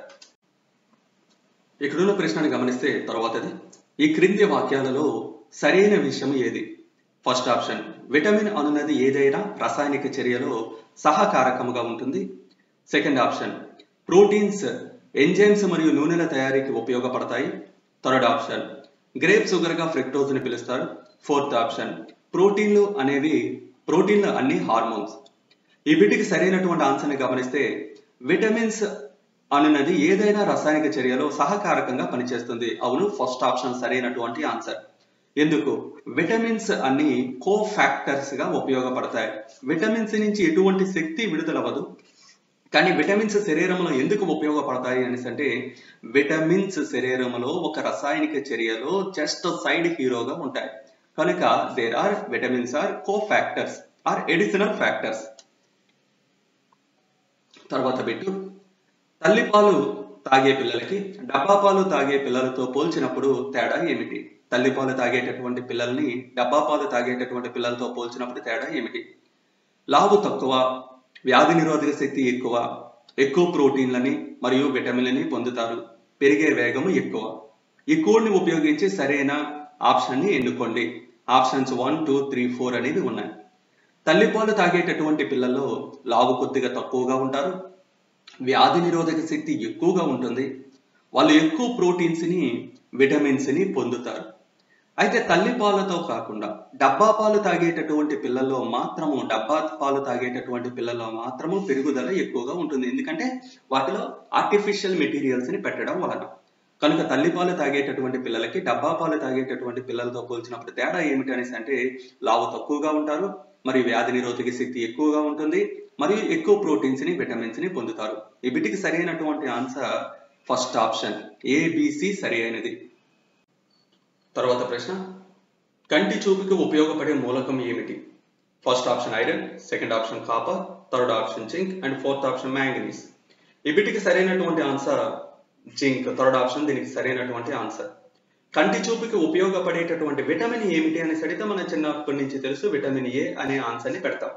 ఇక్కడున్న ప్రశ్నను గమనిస్తే తర్వాతది ఈ క్రింది వాక్యాలలో సరైన విషయం ఏది ఫస్ట్ ఆప్షన్ విటమిన్ అనున్నది ఏదైనా రాసాయనిక చర్యలో సహకారకముగా ఉంటుంది సెకండ్ ఆప్షన్ ప్రోటీన్స్ ఎంజైమ్స్ మరియు నూనెల తయారీకి ఉపయోగపడతాయి థర్డ్ ఆప్షన్ గ్రేప్ షుగర్ గా ఫ్రెక్టోజ్ ని పిలుస్తారు ఫోర్త్ ఆప్షన్ ప్రోటీన్లు అనేవి ప్రోటీన్లు అన్ని హార్మోన్స్ ఈ బిడ్డకి సరైనటువంటి ఆన్సర్ ని గమనిస్తే విటమిన్స్ అనున్నది ఏదైనా రసాయనిక చర్యలో సహకారకంగా పనిచేస్తుంది అవును ఫస్ట్ ఆప్షన్ సరైనటువంటి ఆన్సర్ ఎందుకు విటమిన్స్ అన్ని కో ఫ్యాక్టర్స్ గా ఉపయోగపడతాయి విటమిన్స్ నుంచి ఎటువంటి శక్తి విడుదలవ్వదు కానీ విటమిన్స్ శరీరంలో ఎందుకు ఉపయోగపడతాయి అనేసి అంటే విటమిన్స్ శరీరంలో ఒక రసాయనిక చర్యలో జస్ట్ సైడ్ హీరోగా ఉంటాయి కనుక there are vitamins are cofactors are additional factors తర్వాత బిట్టు తల్లిపాలు తాగే పిల్లలకి డబ్బా పాలు తాగే పిల్లలతో పోల్చినప్పుడు తేడా ఏమిటి తల్లిపాలు తాగేటటువంటి పిల్లల్ని డబ్బా పాలు తాగేటటువంటి పిల్లలతో పోల్చినప్పుడు తేడా ఏమిటి లావు తక్కువ వ్యాధి నిరోధక శక్తి ఎక్కువ ఎక్కువ ప్రోటీన్లని మరియు విటమిన్లని పొందుతారు పెరిగే వేగము ఎక్కువ ఈ కోడ్ని ఉపయోగించి సరైన ఆప్షన్ ని ఎన్నుకోండి options one two three four అనేవి ఉన్నాయి తల్లిపాలు తాగేటటువంటి పిల్లల్లో లావు కొద్దిగా తక్కువగా ఉంటారు వ్యాధి నిరోధక శక్తి ఎక్కువగా ఉంటుంది వాళ్ళు ఎక్కువ ప్రోటీన్స్ ని విటమిన్స్ ని పొందుతారు అయితే తల్లి పాలతో కాకుండా డబ్బా పాలు తాగేటటువంటి పిల్లల్లో మాత్రము డబ్బా పాలు తాగేటటువంటి పిల్లల్లో మాత్రము పెరుగుదల ఎక్కువగా ఉంటుంది ఎందుకంటే వాటిలో ఆర్టిఫిషియల్ మెటీరియల్స్ ని పెట్టడం వలన కనుక తల్లిపాలు తాగేటటువంటి పిల్లలకి డబ్బా పాలు తాగేటటువంటి పిల్లలతో పోల్చినప్పుడు తేడా ఏమిటి అనేసి అంటే లావు తక్కువగా ఉంటారు మరియు వ్యాధి నిరోధక శక్తి ఎక్కువగా ఉంటుంది మరియు ఎక్కువ ప్రోటీన్స్ ని విటమిన్స్ ని పొందుతారు ఈ బిటికి సరైనటువంటి ఆన్సర్ ఫస్ట్ ఆప్షన్ ఏబిసి సరి అయినది తర్వాత ప్రశ్న కంటి చూపుకి ఉపయోగపడే మూలకం ఏమిటి first option iron second option copper third option zinc and fourth option manganese ఈ బిటికి సరైనటువంటి ఆన్సర్ జింక్ థర్డ్ ఆప్షన్ దీనికి సరైనటువంటి ఆన్సర్ కంటి చూపుకి ఉపయోగపడేటటువంటి విటమిన్ ఏమిటి అనేసి అడిగితే మనం చిన్నప్పటి నుంచి తెలుసు విటమిన్ ఏ అనే ఆన్సర్ ని పెడతాం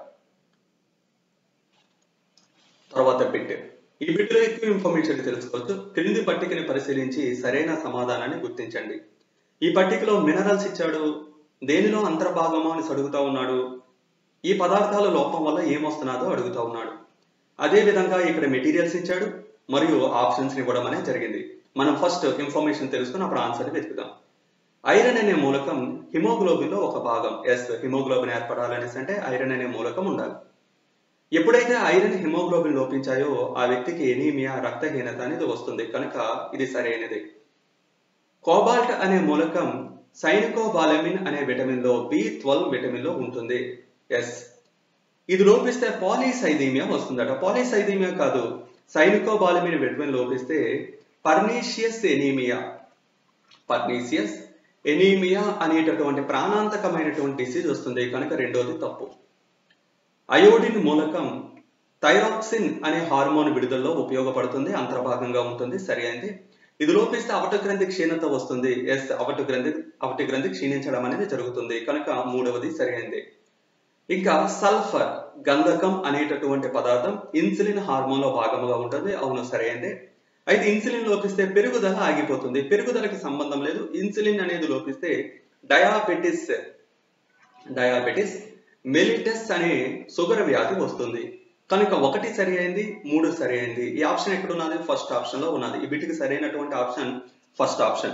తర్వాత బిట్ ఈ బిట్లో ఎక్కువ ఇన్ఫర్మేషన్ తెలుసుకోవచ్చు క్రింది పట్టికని పరిశీలించి సరైన సమాధానాన్ని గుర్తించండి ఈ పట్టికలో మినరల్స్ ఇచ్చాడు దేనిలో అంతర్భాగమో అని అడుగుతా ఉన్నాడు ఈ పదార్థాల లోపం వల్ల ఏమొస్తున్నాదో అడుగుతా ఉన్నాడు అదే విధంగా ఇక్కడ మెటీరియల్స్ ఇచ్చాడు మరియు ఆప్షన్స్ ఇవ్వడం అనేది జరిగింది మనం ఫస్ట్ ఇన్ఫర్మేషన్ తెలుసుకుని అప్పుడు ఆన్సర్ వెతుకుదాం ఐరన్ అనే మూలకం హిమోగ్లోబిన్ లో ఒక భాగం ఎస్ హిమోగ్లోబిన్ ఏర్పడాలనేసి అంటే ఐరన్ అనే మూలకం ఉండాలి ఎప్పుడైతే ఐరన్ హిమోగ్లోబిన్ లోపించాయో ఆ వ్యక్తికి ఎనీమియా రక్తహీనత అనేది వస్తుంది కనుక ఇది సరైనది కోబాల్ట్ అనే మూలకం సైనికోబాలమిన్ అనే విటమిన్ లో బి ట్వెల్వ్ విటమిన్ లో ఉంటుంది ఎస్ ఇది లోపిస్తే పాలీసైదీమియా వస్తుందట పాలీసైదీమియా కాదు సైనికోబాలమిన్ విటమిన్ లోపిస్తే పర్నీషియస్ ఎనీమియా పర్నీషియస్ ఎనీమియా అనేటటువంటి ప్రాణాంతకమైనటువంటి డిసీజ్ వస్తుంది కనుక రెండోది తప్పు అయోడిన్ మూలకం థైరాక్సిన్ అనే హార్మోన్ విడుదలలో ఉపయోగపడుతుంది అంతర్భాగంగా ఉంటుంది సరి అయింది ఇది లోపిస్తే అవట గ్రంథి క్షీణత వస్తుంది ఎస్ అవట గ్రంథి అవటి గ్రంథి క్షీణించడం అనేది జరుగుతుంది కనుక మూడవది సరి అయింది ఇంకా సల్ఫర్ గంధకం అనేటటువంటి పదార్థం ఇన్సులిన్ హార్మోన్ లో భాగంగా ఉంటుంది అవును సరైందే అయితే ఇన్సులిన్ లోపిస్తే పెరుగుదల ఆగిపోతుంది పెరుగుదలకి సంబంధం లేదు ఇన్సులిన్ అనేది లోపిస్తే డయాబెటిస్ డయాబెటిస్ మెలిటస్ అనే షుగర్ వ్యాధి వస్తుంది కనుక ఒకటి సరి అయింది మూడు సరి అయింది ఈ ఆప్షన్ ఎక్కడ ఉన్నది ఫస్ట్ ఆప్షన్ లో ఉన్నది ఈ వీటికి సరైనటువంటి ఆప్షన్ ఫస్ట్ ఆప్షన్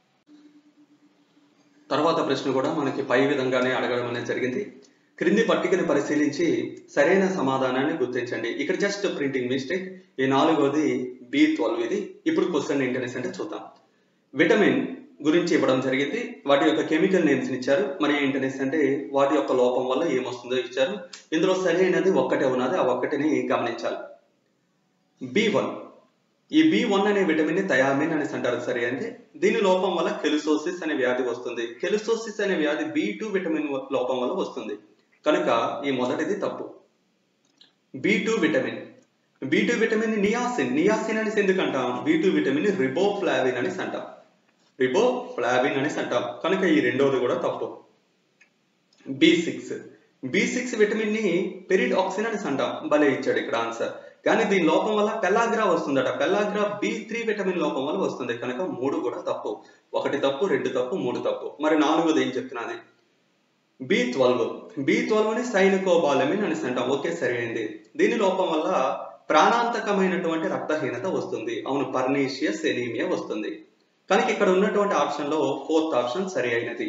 తర్వాత ప్రశ్న కూడా మనకి పై విధంగానే అడగడం అనేది జరిగింది క్రింది పట్టికను పరిశీలించి సరైన సమాధానాన్ని గుర్తించండి ఇక్కడ జస్ట్ ప్రింటింగ్ మిస్టేక్ ఈ నాలుగోది బి ట్వెల్వ్ ఇది ఇప్పుడు క్వశ్చన్ ఏంటనేసి అంటే చూద్దాం విటమిన్ గురించి ఇవ్వడం జరిగింది వాటి యొక్క కెమికల్ నేమ్స్ ఇచ్చారు మరి ఏంటనేసి అంటే వాటి యొక్క లోపం వల్ల ఏమొస్తుందో ఇచ్చారు ఇందులో సరైనది ఒక్కటే ఉన్నది ఆ ఒక్కటిని గమనించాలి బి వన్ ఈ బి వన్ అనే విటమిన్ ని థయామిన్ అనేసి అంటారు సరే అంటే దీని లోపం వల్ల కెలుసోసిస్ అనే వ్యాధి వస్తుంది కెలుసోసిస్ అనే వ్యాధి బి టూ విటమిన్ లోపం వల్ల వస్తుంది కనుక ఈ మొదటిది తప్పు B two vitamin B two vitamin niacin niacin అనేసి ఎందుకు అంటాం బి టూ విటమిన్ రిబోఫ్లావిన్ అనేసి అంటాం రిబో ఫ్లావిన్ అనేసి అంటాం కనుక ఈ రెండవది కూడా తప్పు B six B six vitamin ని పెరిడాక్సిన్ అనేసి అంటాం భలే ఇచ్చాడు ఇక్కడ ఆన్సర్ కానీ దీని లోపం వల్ల పెల్లాగ్రా వస్తుందట పెల్లాగ్రా బి త్రీ విటమిన్ లోపం వల్ల వస్తుంది కనుక మూడు కూడా తప్పు ఒకటి తప్పు రెండు తప్పు మూడు తప్పు మరి నాలుగోది ఏం చెప్తున్నది బి ట్వెల్వ్ బి ట్వెల్వ్ ని సైనికోబాలమిన్ అనేసి అంటాం ఓకే సరైనది దీని లోపం వల్ల ప్రాణాంతకమైనటువంటి రక్తహీనత వస్తుంది అవును పర్నీషియస్ ఎనీమియా వస్తుంది కనుక ఇక్కడ ఉన్నటువంటి ఆప్షన్ లో ఫోర్త్ ఆప్షన్ సరి అయినది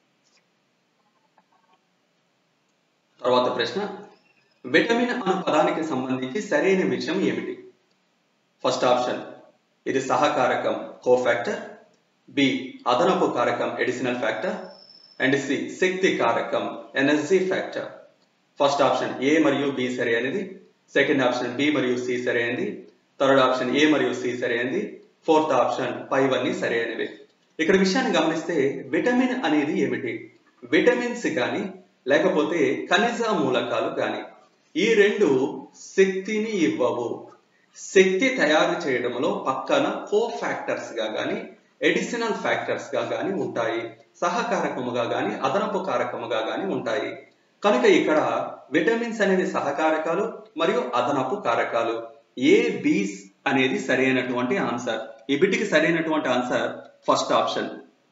తర్వాత ప్రశ్న విటమిన్ అను పదానికి సంబంధించి సరైన విషయం ఏమిటి ఫస్ట్ ఆప్షన్ ఇది సహకారకం కోఫాక్టర్ బి అదనపు కారకం ఎడిషనల్ ఫ్యాక్టర్ అండ్ సి శక్తి కారకం energy factor first option A మరియు బి సరి అనేది సెకండ్ ఆప్షన్ బి మరియు సి సరి అయింది థర్డ్ ఆప్షన్ ఏ మరియు సి సరి అయింది ఫోర్త్ ఆప్షన్ పైవన్నీ సరి అయినవి ఇక్కడ విషయాన్ని గమనిస్తే విటమిన్ అనేది ఏమిటి విటమిన్స్ కానీ లేకపోతే ఖనిజ మూలకాలు కానీ ఈ రెండు శక్తిని ఇవ్వవు శక్తి తయారు చేయడంలో పక్కన కో ఫ్యాక్టర్స్ గా కానీ ఎడిషనల్ ఫ్యాక్టర్స్ గా కానీ ఉంటాయి సహకారకముగా కానీ అదనపు కారకముగా కానీ ఉంటాయి కనుక ఇక్కడ విటమిన్స్ అనేవి సహకారకాలు మరియు అదనపు కారకాలు ఏ బీస్ అనేది సరైనటువంటి ఆన్సర్ ఈ బిట్టికి సరైనటువంటి ఆన్సర్ ఫస్ట్ ఆప్షన్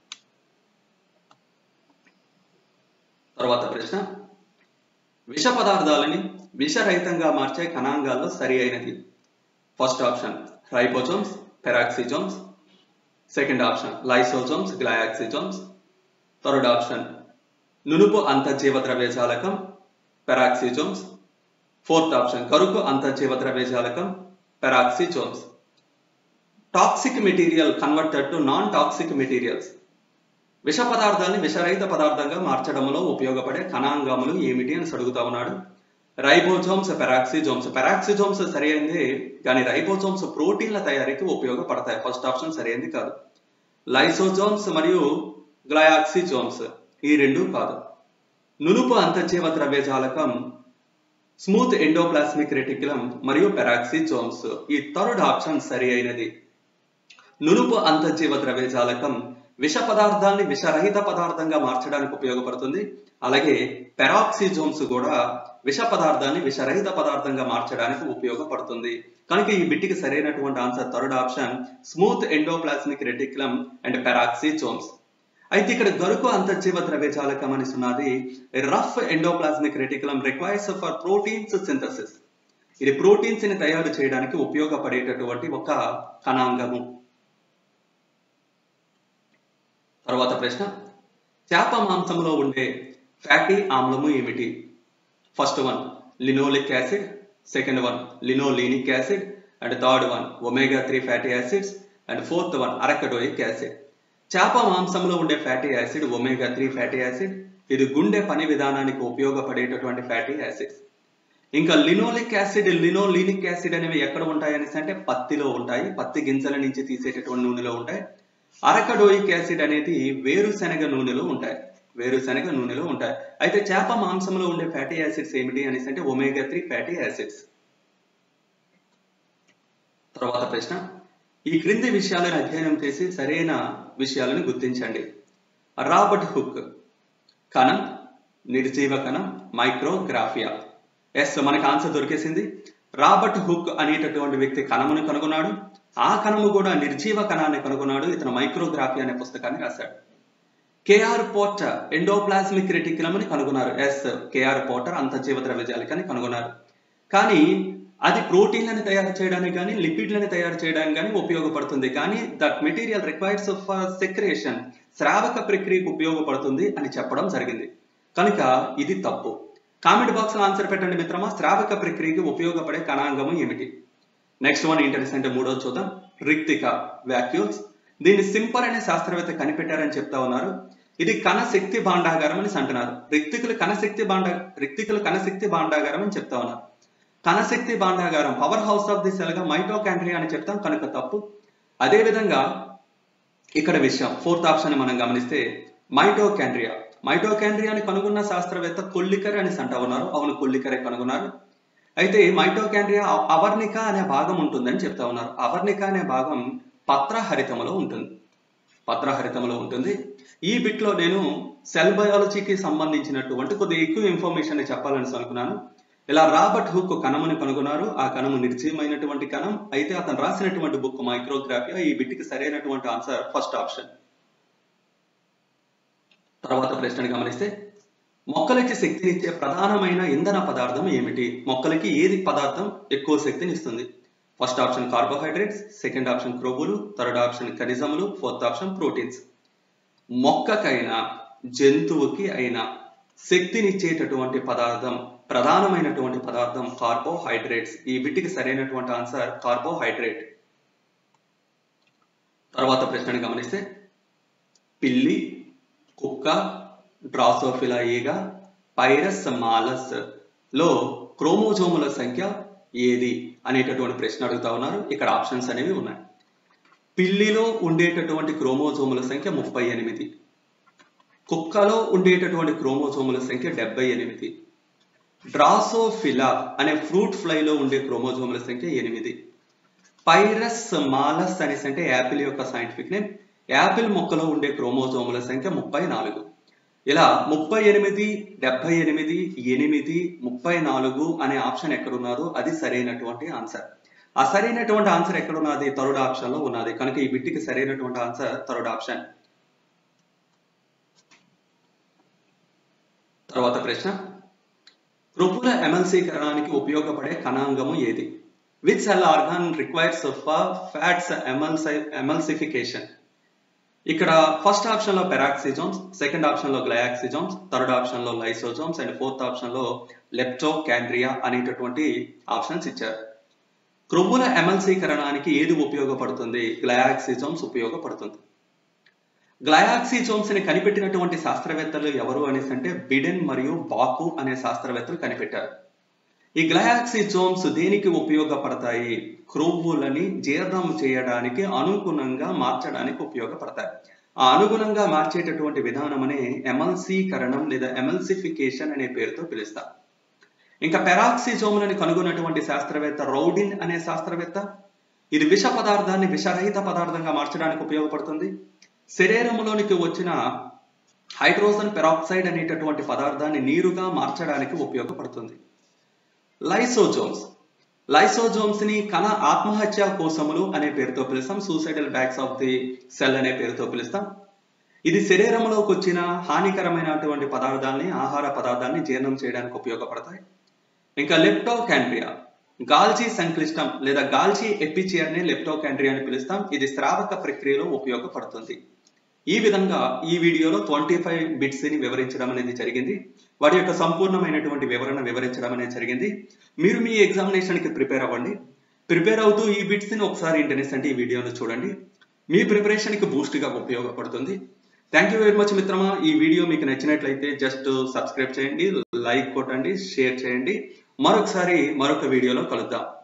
తర్వాత ప్రశ్న విష పదార్థాలని విషరహితంగా మార్చే కణాంగాల్లో సరి అయినది first option ribosomes peroxisomes second option lysosomes glyoxysomes third option నునుపు అంతర్జీవ ద్రవ్యజాలకం పెరాక్సిజోమ్స్ ఫోర్త్ ఆప్షన్ కరుకు అంతర్జీవ ద్రవ్యజాలకం peroxisomes toxic material converted to non toxic materials విష పదార్థాన్ని విషరహిత పదార్థంగా మార్చడంలో ఉపయోగపడే కణాంగములు ఏమిటి అని అడుగుతా ఉన్నాడు రైబోజోమ్స్ పెరాక్సిజోమ్స్ పెరాక్సిజోమ్స్ సరైనది కానీ రైబోజోమ్స్ ప్రోటీన్ల తయారీకి ఉపయోగపడతాయి ఫస్ట్ ఆప్షన్ సరైనది కాదు లైసోజోమ్స్ మరియు గ్లయాక్సిజోమ్స్ ఈ రెండు కాదు నునుపు అంతర్జీవ ద్రవ్యజాలకం స్మూత్ ఎండోప్లాస్మిక్ రెటిక్యులం మరియు పెరాక్సిజోమ్స్ ఈ థర్డ్ ఆప్షన్ సరి అయినది నునుపు అంతర్జీవ ద్రవ్యజాలకం విష పదార్థాన్ని విషరహిత పదార్థంగా మార్చడానికి ఉపయోగపడుతుంది అలాగే పెరాక్సిజోమ్స్ కూడా విష పదార్థాన్ని విషరహిత పదార్థంగా మార్చడానికి ఉపయోగపడుతుంది కనుక ఈ బిట్టికి సరైనటువంటి answer third option smooth endoplasmic reticulum and peroxisomes అయితే ఇక్కడ గరుకు అంతర్జీవ ద్రవ్యజాలకం అని ఉన్నది rough endoplasmic reticulum requires for proteins synthesis ఇది ప్రోటీన్స్ ని తయారు చేయడానికి ఉపయోగపడేటటువంటి ఒక కణాంగము తర్వాత ప్రశ్న చేప మాంసంలో ఉండే ఫ్యాటీ ఆమ్లము ఏమిటి first one linoleic acid second one linolenic acid and third one omega three fatty acids and fourth one arachidonic acid చేప మాంసంలో ఉండే fatty acid omega three fatty acid ఇది గుండె పని విధానానికి ఉపయోగపడేటటువంటి ఫ్యాటీ యాసిడ్స్ ఇంకా లినోలిక్ యాసిడ్ లినోలీనిక్ యాసిడ్ అనేవి ఎక్కడ ఉంటాయి అనేసి అంటే పత్తిలో ఉంటాయి పత్తి గింజల నుంచి తీసేటటువంటి నూనెలో ఉంటాయి అరకడోయిక్ యాసిడ్ అనేది వేరుశనగ నూనెలో ఉంటాయి వేరుశనగ నూనెలో ఉంటాయి అయితే చేప మాంసంలో ఉండే ఫ్యాటీ యాసిడ్స్ ఏమిటి అనేసి అంటే ఒమేగా త్రీ ఫ్యాటీ యాసిడ్స్ తర్వాత ప్రశ్న ఈ క్రింది విషయాలను అధ్యయనం చేసి సరైన విషయాలను గుర్తించండి రాబర్ట్ హుక్ కణం నిర్జీవ కణం మైక్రోగ్రాఫియా ఎస్ మనకి ఆన్సర్ దొరికేసింది రాబర్ట్ హుక్ అనేటటువంటి వ్యక్తి కణమును కనుగొన్నాడు ఆ కణము కూడా నిర్జీవ కణాన్ని కనుగొన్నాడు ఇతను మైక్రోగ్రాఫీ అనే పుస్తకాన్ని రాశాడు కేఆర్ పోర్టర్ ఎండోప్లాస్మిక్ రెటిక్యులం అని కనుగొన్నారు ఎస్ కేఆర్ పోర్టర్ అంతర్జీవ ద్రవ్యజాలికని కనుగొన్నారు కానీ అది ప్రోటీన్లను తయారు చేయడానికి కానీ లిపిడ్లను తయారు చేయడానికి కానీ ఉపయోగపడుతుంది కానీ that material requires for secretion శ్రావక ప్రక్రియకు ఉపయోగపడుతుంది అని చెప్పడం జరిగింది కనుక ఇది తప్పు కామెంట్ బాక్స్ లో ఆన్సర్ పెట్టండి మిత్రమా శ్రావక ప్రక్రియకి ఉపయోగపడే కణాంగము ఏమిటి నెక్స్ట్ వన్ ఏంటంటే మూడో చూద్దాం రిక్తిక వ్యాక్యూల్స్ దీన్ని సింపర్ అనే శాస్త్రవేత్త కనిపెట్టారని చెప్తా ఉన్నారు ఇది కణశక్తి భాండాగారం అని అంటున్నారు రిక్తికులు కణశక్తి భాండ రిక్తికులు కణశక్తి భాండాగారం అని చెప్తా ఉన్నారు కణశక్తి భాండాగారం power house of the cell గా మైటోకాండ్రియా అని చెప్తాం కనుక తప్పు అదే విధంగా ఇక్కడ విషయం ఫోర్త్ ఆప్షన్ మనం గమనిస్తే మైటోకాండ్రియా మైటోకాండ్రియాని కనుగొన్న శాస్త్రవేత్త కొల్లికర్ అని అంటా ఉన్నారు అవును కొల్లికరే కనుగొన్నారు అయితే మైటోకాండ్రియా అవర్నిక అనే భాగం ఉంటుందని చెప్తా ఉన్నారు అవర్నిక అనే భాగం పత్రహరితములో ఉంటుంది పత్రహరితములో ఉంటుంది ఈ బిట్ లో నేను సెల్ బయాలజీకి సంబంధించినటువంటి కొద్దిగా ఎక్కువ ఇన్ఫర్మేషన్ చెప్పాలని అనుకున్నాను ఇలా రాబర్ట్ హుక్ కణముని కనుగొన్నారు ఆ కణము నిర్జీవమైనటువంటి కణం అయితే అతను రాసినటువంటి బుక్ మైక్రోగ్రాఫియా ఈ బిట్కి సరైనటువంటి ఆన్సర్ ఫస్ట్ ఆప్షన్ తర్వాత ప్రశ్నని గమనిస్తే మొక్కలకి శక్తినిచ్చే ప్రధానమైన ఇంధన పదార్థం ఏమిటి మొక్కలకి ఏది పదార్థం ఎక్కువ శక్తిని ఇస్తుంది first option carbohydrates second option క్రోబులు థర్డ్ ఆప్షన్ ఖనిజములు ఫోర్త్ ఆప్షన్ ప్రోటీన్స్ మొక్కకైనా జంతువుకి అయినా శక్తినిచ్చేటటువంటి పదార్థం ప్రధానమైనటువంటి పదార్థం కార్బోహైడ్రేట్స్ ఈ బిట్టికి సరైనటువంటి ఆన్సర్ కార్బోహైడ్రేట్ తర్వాత ప్రశ్నని గమనిస్తే పిల్లి కుక్క డ్రాసోఫిలా ఈగ పైరస్ మాలస్ లో క్రోమోజోముల సంఖ్య ఏది అనేటటువంటి ప్రశ్న అడుగుతా ఉన్నారు ఇక్కడ ఆప్షన్స్ అనేవి ఉన్నాయి పిల్లిలో ఉండేటటువంటి క్రోమోజోముల సంఖ్య ముప్పై ఎనిమిది కుక్కలో ఉండేటటువంటి క్రోమోజోముల సంఖ్య డెబ్బై ఎనిమిది డ్రాసోఫిలా అనే ఫ్రూట్ ఫ్లైలో ఉండే క్రోమోజోముల సంఖ్య ఎనిమిది పైరస్ మాలస్ అనేసి అంటే యాపిల్ యొక్క సైంటిఫిక్ నేమ్ యాపిల్ మొక్కలో ఉండే క్రోమోజోముల సంఖ్య ముప్పై నాలుగు ఇలా ముప్పై ఎనిమిది డెబ్బై ఎనిమిది ఎనిమిది ముప్పై నాలుగు అనే ఆప్షన్ ఎక్కడున్నదో అది సరైనటువంటి ఆన్సర్ ఆ సరైనటువంటి ఆన్సర్ ఎక్కడున్నది థర్డ్ ఆప్షన్ లో ఉన్నది కనుక ఈ బిట్టికి సరైనటువంటి ఆన్సర్ థర్డ్ ఆప్షన్ తర్వాత ప్రశ్న క్రొప్పుల ఎమల్సీకరణానికి ఉపయోగపడే కణాంగము ఏది which cell organ requires for fats ఎమల్సై ఎమల్సిఫికేషన్ ఇక్కడ ఫస్ట్ ఆప్షన్ లో పెరాక్సిజోమ్స్ సెకండ్ ఆప్షన్ లో గ్లయాక్సిజోమ్స్ థర్డ్ ఆప్షన్ లో లైసోజోమ్స్ అండ్ ఫోర్త్ ఆప్షన్ లో లెప్టోకాండ్రియా అనేటటువంటి ఆప్షన్స్ ఇచ్చారు క్రొవ్వుల ఎమల్సీకరణానికి ఏది ఉపయోగపడుతుంది గ్లయాక్సిజోమ్స్ ఉపయోగపడుతుంది గ్లయాక్సిజోమ్స్ ని కనిపెట్టినటువంటి శాస్త్రవేత్తలు ఎవరు అనేసి అంటే బిడెన్ మరియు బాకు అనే శాస్త్రవేత్తలు కనిపెట్టారు ఈ గ్లయాక్సిజోమ్స్ దేనికి ఉపయోగపడతాయి క్రొవ్వులని జీర్ణం చేయడానికి అనుగుణంగా మార్చడానికి ఉపయోగపడతాయి ఆ అనుగుణంగా మార్చేటటువంటి విధానమనే ఎమల్సీకరణం లేదా ఎమల్సిఫికేషన్ అనే పేరుతో పిలుస్తాం ఇంకా పెరాక్సిజోములని కనుగొన్నటువంటి శాస్త్రవేత్త రౌడిన్ అనే శాస్త్రవేత్త ఇది విష పదార్థాన్ని విషరహిత పదార్థంగా మార్చడానికి ఉపయోగపడుతుంది శరీరంలోనికి వచ్చిన హైడ్రోజన్ పెరాక్సైడ్ అనేటటువంటి పదార్థాన్ని నీరుగా మార్చడానికి ఉపయోగపడుతుంది లైసోజోమ్స్ లైసోజోమ్స్ ని కణ ఆత్మహత్య కోశములు అనే పేరుతో పిలుస్తాం suicidal bags of the cell అనే పేరుతో పిలుస్తాం ఇది శరీరంలోకి వచ్చిన హానికరమైనటువంటి పదార్థాలని ఆహార పదార్థాన్ని జీర్ణం చేయడానికి ఉపయోగపడతాయి ఇంకా లెప్టోకాండ్రియా గాల్జీ సంక్లిష్టం లేదా గాల్జీ ఎపిచియర్ ని లెప్టోకాండ్రియా అని పిలుస్తాం ఇది స్రావక ప్రక్రియలో ఉపయోగపడుతుంది ఈ విధంగా ఈ వీడియోలో ట్వంటీ ఫైవ్ బిట్స్ ని వివరించడం అనేది జరిగింది వాటి యొక్క సంపూర్ణమైనటువంటి వివరణ వివరించడం అనేది జరిగింది మీరు మీ ఎగ్జామినేషన్ కి ప్రిపేర్ అవ్వండి ప్రిపేర్ అవుతూ ఈ బిట్స్ ని ఒకసారి ఇంటర్నెట్ అంటే ఈ వీడియోను చూడండి మీ ప్రిపరేషన్ కి బూస్ట్ గా ఉపయోగపడుతుంది థ్యాంక్ యూ వెరీ మచ్ మిత్రమా ఈ వీడియో మీకు నచ్చినట్లయితే జస్ట్ సబ్స్క్రైబ్ చేయండి లైక్ కొట్టండి షేర్ చేయండి మరొకసారి మరొక వీడియోలో కలుద్దాం